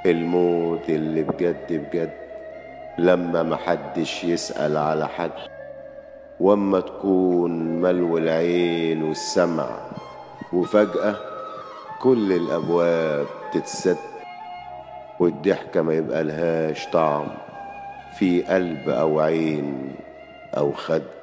الموت اللي بجد بجد لما محدش يسأل على حد واما تكون ملو العين والسمع وفجأة كل الأبواب تتسد والضحكة ما يبقى لهاش طعم في قلب أو عين أو خد